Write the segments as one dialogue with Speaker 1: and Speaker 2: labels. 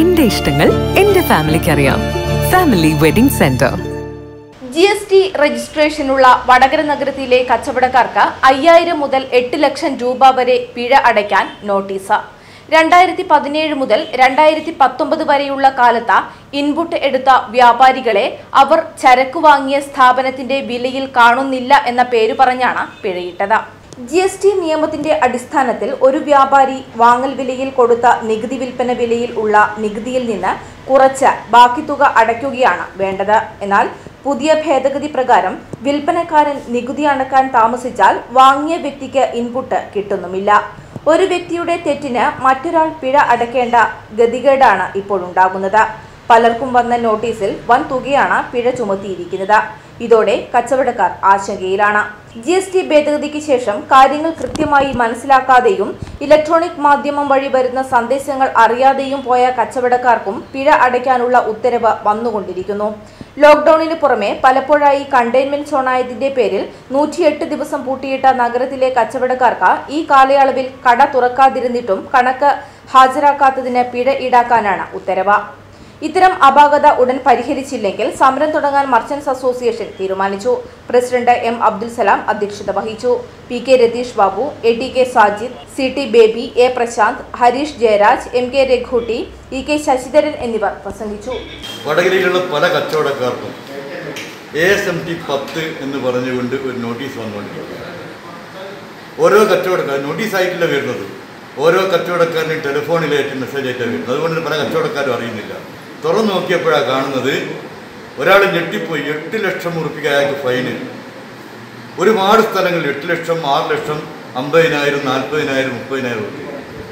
Speaker 1: എന്റെ ഇഷ്ടങ്ങൾ എന്റെ ഫാമിലിക്ക് അറിയാം family wedding centre
Speaker 2: G S T രജിസ്ട്രേഷനുള്ള വടകര നഗരത്തിലെ കച്ചവടക്കാർക്ക് അയ്യായിരം മുതൽ എട്ട് ലക്ഷം രൂപ വരെ പിഴ അടയ്ക്കാൻ നോട്ടീസ് രണ്ടായിരത്തി പതിനേഴ് മുതൽ രണ്ടായിരത്തി പത്തൊമ്പത് വരെയുള്ള കാലത്ത് ഇൻപുട്ട് എടുത്ത വ്യാപാരികളെ അവർ ചരക്ക് വാങ്ങിയ സ്ഥാപനത്തിന്റെ വിലയിൽ കാണുന്നില്ല എന്ന പേര് പറഞ്ഞാണ് പിഴയിട്ടത് ജി എസ് ടി നിയമത്തിന്റെ അടിസ്ഥാനത്തിൽ ഒരു വ്യാപാരി വാങ്ങൽ വിലയിൽ കൊടുത്ത നികുതി വിൽപ്പന വിലയിൽ ഉള്ള നികുതിയിൽ നിന്ന് കുറച്ച് ബാക്കി തുക അടയ്ക്കുകയാണ് വേണ്ടത് എന്നാൽ പുതിയ ഭേദഗതി പ്രകാരം വിൽപ്പനക്കാരൻ നികുതി അടക്കാൻ താമസിച്ചാൽ വാങ്ങിയ വ്യക്തിക്ക് ഇൻപുട്ട് കിട്ടുന്നുമില്ല ഒരു വ്യക്തിയുടെ തെറ്റിന് മറ്റൊരാൾ പിഴ അടയ്ക്കേണ്ട ഗതികേടാണ് ഇപ്പോൾ ഉണ്ടാകുന്നത് പലർക്കും വന്ന നോട്ടീസിൽ വൻ തുകയാണ് പിഴ ചുമത്തിയിരിക്കുന്നത് ഇതോടെ കച്ചവടക്കാർ ആശങ്കയിലാണ് ജി എസ് ടി ഭേദഗതിക്ക് ശേഷം കാര്യങ്ങൾ കൃത്യമായി മനസ്സിലാക്കാതെയും ഇലക്ട്രോണിക് മാധ്യമം വഴി വരുന്ന സന്ദേശങ്ങൾ അറിയാതെയും പോയ കച്ചവടക്കാർക്കും പിഴ അടയ്ക്കാനുള്ള ഉത്തരവ് വന്നുകൊണ്ടിരിക്കുന്നു ലോക്ഡൌണിന് പുറമെ പലപ്പോഴായി കണ്ടെയ്ൻമെന്റ് സോണായതിന്റെ പേരിൽ നൂറ്റിയെട്ട് ദിവസം പൂട്ടിയിട്ട നഗരത്തിലെ കച്ചവടക്കാർക്ക് ഈ കാലയളവിൽ കട തുറക്കാതിരുന്നിട്ടും കണക്ക് ഹാജരാക്കാത്തതിന് പിഴ ഈടാക്കാനാണ് ഉത്തരവ് ഇത്തരം അപാകത ഉടൻ പരിഹരിച്ചില്ലെങ്കിൽ സമരം തുടങ്ങാൻ മർച്ചന്റ്സ് അസോസിയേഷൻ തീരുമാനിച്ചു പ്രസിഡന്റ് എം അബ്ദുൽ സലാം അധ്യക്ഷത വഹിച്ചു P K Ratheesh Babu A T K Sajid C T Baby A Prashanth Harish Jayaraj M K Raghutty E K Sasidharan എന്നിവർ പ്രസംഗിച്ചു
Speaker 3: വടകരയിലുള്ള പല കച്ചവടക്കാർക്കും എ എസ് എം ടി പത്ത് എന്ന് പറഞ്ഞുകൊണ്ട് ഒരു നോട്ടീസ് വന്നുകൊണ്ടിരിക്കുകയാണ് ഓരോ കച്ചവടക്കാർ നോട്ടീസ് ആയിട്ടില്ല വരുന്നത് ഓരോ കച്ചവടക്കാരനും ടെലിഫോണിലായിട്ട് മെസ്സേജ് ആയിട്ടാണ് വരുന്നത് അതുകൊണ്ട് പല കച്ചവടക്കാരും അറിയുന്നില്ല തുറന്നു നോക്കിയപ്പോഴാണ് കാണുന്നത് ഒരാൾ ഞെട്ടിപ്പോയി എട്ട് ലക്ഷം ഉറുപ്പിക അയാൾക്ക് ഫൈന് ഒരുപാട് സ്ഥലങ്ങളിൽ എട്ട് ലക്ഷം ആറ് ലക്ഷം അമ്പതിനായിരം നാൽപ്പതിനായിരം മുപ്പതിനായിരം ഉറുപ്പിക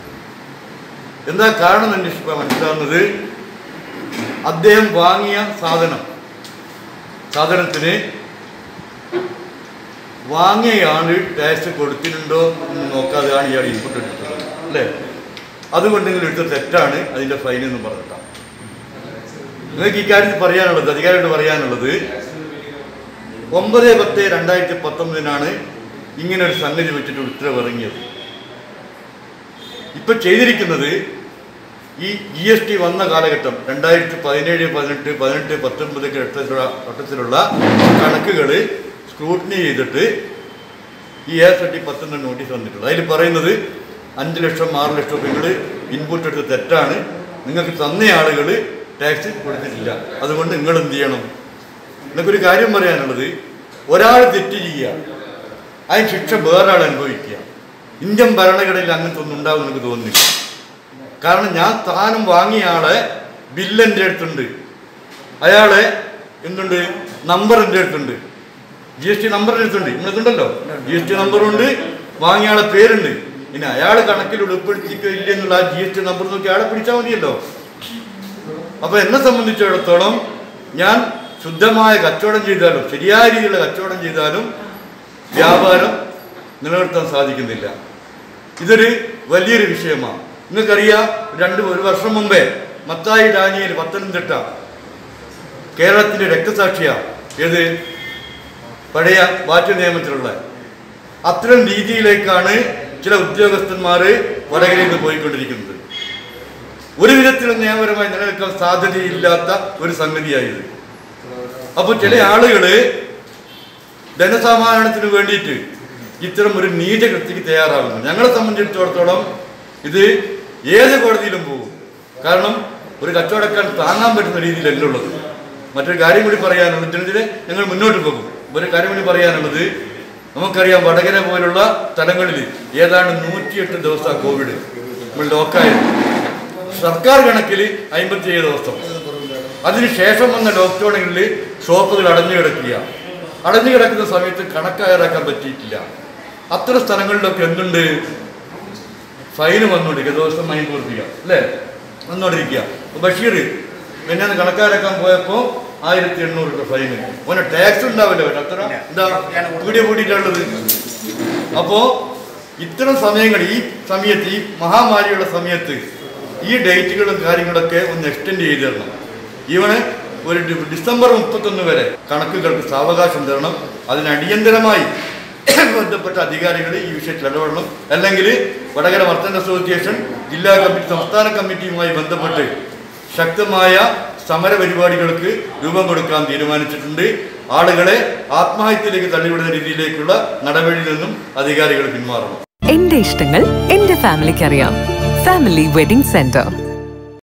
Speaker 3: എന്താ കാരണം അന്വേഷിക്കാൻ മനസ്സിലാവുന്നത് അദ്ദേഹം വാങ്ങിയ സാധനം സാധനത്തിന് വാങ്ങിയയാള് ടാക്സ് കൊടുത്തിട്ടുണ്ടോ എന്ന് നോക്കാതെയാണ് ഇയാൾ ഇൻപുട്ട് എടുത്തിട്ടുള്ളത് അല്ലേ അതുകൊണ്ട് നിങ്ങൾ എടുത്ത തെറ്റാണ് അതിൻ്റെ ഫൈൻ എന്ന് പറഞ്ഞിട്ടാണ് നിങ്ങൾക്ക് ഇക്കാര്യത്തിൽ പറയാനുള്ളത് അധികാരിയോട് പറയാനുള്ളത് ഒമ്പത് പത്ത് രണ്ടായിരത്തി പത്തൊമ്പതിനാണ് ഇങ്ങനെ ഒരു സംഗതി വെച്ചിട്ട് ഉത്തരവ് ഇറങ്ങിയത് ഇപ്പൊ ചെയ്തിരിക്കുന്നത് ഈ ജി എസ് ടി വന്ന കാലഘട്ടം രണ്ടായിരത്തി പതിനേഴ് പതിനെട്ട് പതിനെട്ട് പത്തൊമ്പത് ഘട്ടത്തിലുള്ള ഘട്ടത്തിലുള്ള കണക്കുകൾ സ്ക്രൂട്ടിനി ചെയ്തിട്ട് ഈ എ എസ് ടി പത്തൊന്ന് നോട്ടീസ് വന്നിട്ടുള്ളത് അതിൽ പറയുന്നത് അഞ്ച് ലക്ഷം ആറ് ലക്ഷം നിങ്ങൾ ഇൻപുട്ട് എടുത്ത് തെറ്റാണ് നിങ്ങൾക്ക് തന്ന ആളുകൾ ടാക്സ് കൊടുത്തിട്ടില്ല അതുകൊണ്ട് നിങ്ങൾ എന്ത് ചെയ്യണം നിങ്ങൾക്കൊരു കാര്യം പറയാനുള്ളത് ഒരാൾ തെറ്റ് ചെയ്യുക അതിന് ശിക്ഷ വേറൊരാൾ അനുഭവിക്കുക ഇന്ത്യൻ ഭരണഘടനയിൽ അങ്ങനത്തെ ഒന്നും ഉണ്ടാവും എനിക്ക് തോന്നുന്നില്ല കാരണം ഞാൻ താനും വാങ്ങിയ ആളെ ബില്ല് എൻ്റെ അടുത്തുണ്ട് അയാളെ എന്തുണ്ട് നമ്പർ എൻ്റെ അടുത്തുണ്ട് ജി എസ് ടി നമ്പർ എടുത്തുണ്ട് നിങ്ങൾക്കുണ്ടല്ലോ ജി എസ് ടി നമ്പറുണ്ട് വാങ്ങിയ ആളെ പേരുണ്ട് ഇനി അയാൾ കണക്കിൽ ഉൾപ്പെടുത്തിക്കില്ല എന്നുള്ള ആ ജി എസ് ടി നമ്പർ നോക്കി ആളെ പിടിച്ചാൽ മതിയല്ലോ അപ്പൊ എന്നെ സംബന്ധിച്ചിടത്തോളം ഞാൻ ശുദ്ധമായ കച്ചവടം ചെയ്താലും ശരിയായ രീതിയിലുള്ള കച്ചവടം ചെയ്താലും വ്യാപാരം നിലനിർത്താൻ സാധിക്കുന്നില്ല ഇതൊരു വലിയൊരു വിഷയമാണ് നിങ്ങൾക്കറിയാം രണ്ട് ഒരു വർഷം മുമ്പേ മത്തായി ഡാനിയൽ പത്തനംതിട്ട കേരളത്തിന്റെ രക്തസാക്ഷിയാണ് ഏത് പഴയ വാറ്റ് നിയമത്തിലുള്ള അത്തരം രീതിയിലേക്കാണ് ചില ഉദ്യോഗസ്ഥന്മാർ വടകരയിൽ നിന്ന് പോയിക്കൊണ്ടിരിക്കുന്നത് ഒരു വിധത്തിലും നിയമപരമായി നിലനിൽക്കാൻ സാധ്യതയില്ലാത്ത ഒരു സംഗതിയായത് അപ്പോൾ ചില ആളുകള് ധനസമാഹരണത്തിന് വേണ്ടിയിട്ട് ഇത്തരം ഒരു നീചകൃത്യക്ക് തയ്യാറാകുന്നു ഞങ്ങളെ സംബന്ധിച്ചിടത്തോളം ഇത് ഏത് കോടതിയിലും പോകും കാരണം ഒരു കച്ചവടക്കാരൻ താങ്ങാൻ പറ്റുന്ന രീതിയിലല്ല ഉള്ളത് മറ്റൊരു കാര്യം കൂടി പറയാനുള്ളത് ഇതിനെതിരെ ഞങ്ങൾ മുന്നോട്ട് പോകും ഒരു കാര്യം കൂടി പറയാനുള്ളത് നമുക്കറിയാം വടകര പോലുള്ള സ്ഥലങ്ങളിൽ ഏതാണ്ട് നൂറ്റിയെട്ട് ദിവസം കോവിഡ് നമ്മൾ ലോക്കായത് സർക്കാർ കണക്കിൽ അമ്പത്തിയേഴ് ദിവസം അതിനുശേഷം വന്ന ലോക്ക്ഡൗണുകളിൽ ഷോപ്പുകൾ അടഞ്ഞു കിടക്കുക അടഞ്ഞു കിടക്കുന്ന സമയത്ത് കണക്കയറാക്കാൻ പറ്റിയിട്ടില്ല അത്തരം സ്ഥലങ്ങളിലൊക്കെ എന്തുണ്ട് ഫൈന് വന്നുകൊണ്ടിരിക്കുക ദിവസം മൈൻ പൂർത്തിക്കുക അല്ലേ വന്നുകൊണ്ടിരിക്കുക അപ്പൊ ബഷീർ പിന്നെ അന്ന് കണക്കാരാക്കാൻ പോയപ്പോൾ ആയിരത്തി എണ്ണൂറ് രൂപ ഫൈന് ഓനെ ടാക്സ് ഉണ്ടാവില്ല പക്ഷെ അത്ര എന്താ വീഡിയോ കൂടിയിട്ടുള്ളത് അപ്പോ ഇത്തരം സമയങ്ങൾ ഈ സമയത്ത് ഈ മഹാമാരിയുള്ള സമയത്ത് ഈ ഡേറ്റുകളും കാര്യങ്ങളൊക്കെ ഒന്ന് എക്സ്റ്റെൻഡ് ചെയ്ത് തരണം ഈവന് ഒരു ഡി- ഡിസംബർ മുപ്പത്തൊന്ന് വരെ കണക്കുകൾക്ക് സാവകാശം തരണം അതിന് അടിയന്തരമായി ബന്ധപ്പെട്ട അധികാരികൾ ഈ വിഷയത്തിൽ ഇടപെടണം അല്ലെങ്കിൽ വടകര വർത്തന അസോസിയേഷൻ ജില്ലാ കമ്മിറ്റി സംസ്ഥാന കമ്മിറ്റിയുമായി ബന്ധപ്പെട്ട് ശക്തമായ സമര പരിപാടികൾക്ക് രൂപം കൊടുക്കാൻ തീരുമാനിച്ചിട്ടുണ്ട് ആളുകളെ ആത്മഹത്യയിലേക്ക് തള്ളിവിടുന്ന രീതിയിലേക്കുള്ള നടപടിയിൽ നിന്നും അധികാരികൾ പിന്മാറണം
Speaker 1: എന്റെ ഇഷ്ടങ്ങൾ എന്റെ ഫാമിലിക്ക് അറിയാം ഫാമിലി വെഡിംഗ് സെന്റർ